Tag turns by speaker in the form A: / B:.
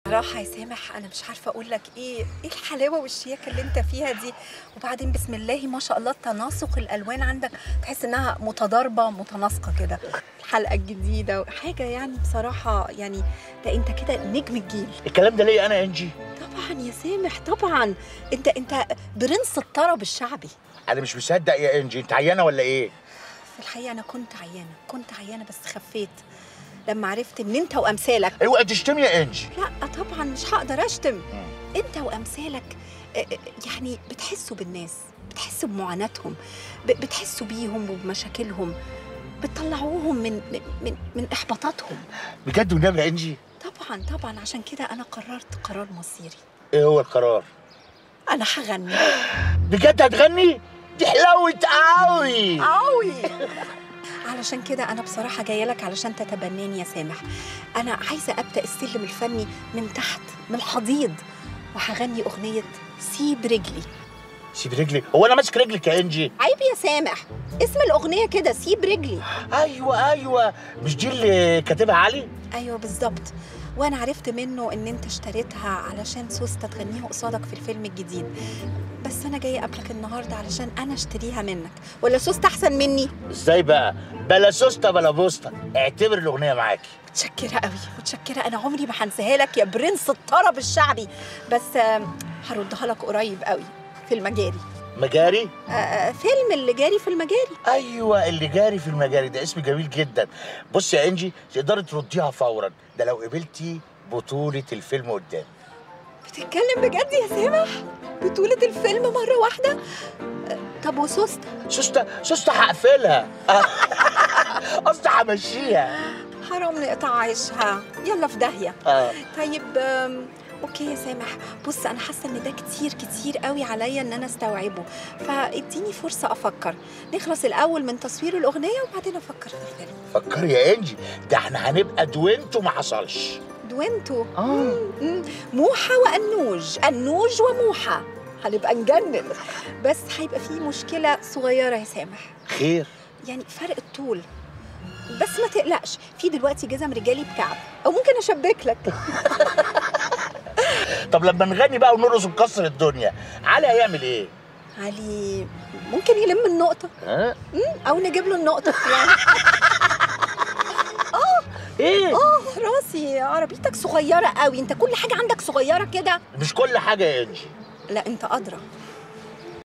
A: صراحة يا سامح أنا مش عارفة أقول لك إيه إيه الحلاوة والشياكة اللي أنت فيها دي وبعدين بسم الله ما شاء الله تناسق الألوان عندك تحس إنها متضاربة متناسقة كده الحلقة الجديدة حاجة يعني بصراحة يعني ده أنت كده نجم الجيل
B: الكلام ده ليا انا يا انجي
A: طبعا يا سامح طبعا أنت أنت برنس الطرب الشعبي
B: انا مش مصدق يا انجي انت عيانه ولا ايه
A: في الحقيقة أنا كنت عيانة كنت عيانة بس خفيت لما عرفت إن أنت وأمثالك
B: اوعي تشتمي يا انجي
A: لا طبعا مش هقدر اشتم انت وامثالك آه، آه، يعني بتحسوا بالناس بتحسوا بمعاناتهم ب- بتحسوا بيهم وبمشاكلهم بتطلعوهم من من من احباطاتهم
B: بجد والنبي يا انجي
A: طبعا طبعا عشان كده انا قررت قرار مصيري
B: ايه هو القرار
A: انا هغني
B: بجد هتغني دي حلاوه قوي
A: قوي علشان كده انا بصراحه جايه لك علشان تتبناني يا سامح انا عايزه ابدا السلم الفني من تحت من الحضيض وهغني اغنيه سيب رجلي
B: سيب رجلي هو انا ماسك رجلك يا انجي
A: عيب يا سامح اسم الأغنية كده سيب رجلي
B: ايوه ايوه مش دي اللي كاتبها علي
A: أيوة بالظبط وأنا عرفت منه إن أنت اشتريتها علشان سوسته تغنيها قصادك في الفيلم الجديد بس أنا جاية قبلك النهاردة علشان أنا اشتريها منك ولا سوسته أحسن مني
B: ازاي بقى بلا سوسته بلا بوسته اعتبر الاغنيه معاكي
A: متشكرة قوي متشكرة أنا عمري ما هنساها لك يا برنس الطرب الشعبي بس آم، هردها لك قريب قوي في المجاري
B: مجاري
A: آه، آه، فيلم اللي جاري في المجاري
B: ايوه اللي جاري في المجاري ده اسم جميل جدا بص يا انجي تقدري ترديها فورا ده لو قبلتي بطوله الفيلم قدام
A: بتتكلم بجد يا سامح بطولة الفيلم مرة واحدة آه، طب وسوسته
B: سوسته سوسته هقفلها قصدي همشيها
A: حرام نقطع عيشها يلا في داهية
B: اه
A: طيب آم، اوكي يا سامح بص انا حاسه ان ده كتير كتير قوي عليا ان انا استوعبه فاديني فرصه افكر نخلص الاول من تصوير الاغنيه وبعدين افكر في الفيلم
B: فكري يا انجي ده احنا هنبقى دوينتو ما حصلش
A: دوينتو
B: اه
A: مم، موحى وانوج انوج وموحى هنبقى نجنن بس هيبقى في مشكله صغيره يا سامح
B: خير
A: يعني فرق الطول بس ما تقلقش في دلوقتي جزم رجالي بكعب او ممكن اشبك لك
B: طب لما نغني بقى ونرقص ونكسر الدنيا علي هيعمل ايه
A: علي ممكن يلم النقطه
B: ها
A: او نجيب له النقطه يعني
B: ايه
A: اه راسي عربيتك صغيره قوي انت كل حاجه عندك صغيره كده
B: مش كل حاجه يا انجي
A: لا انت ادرى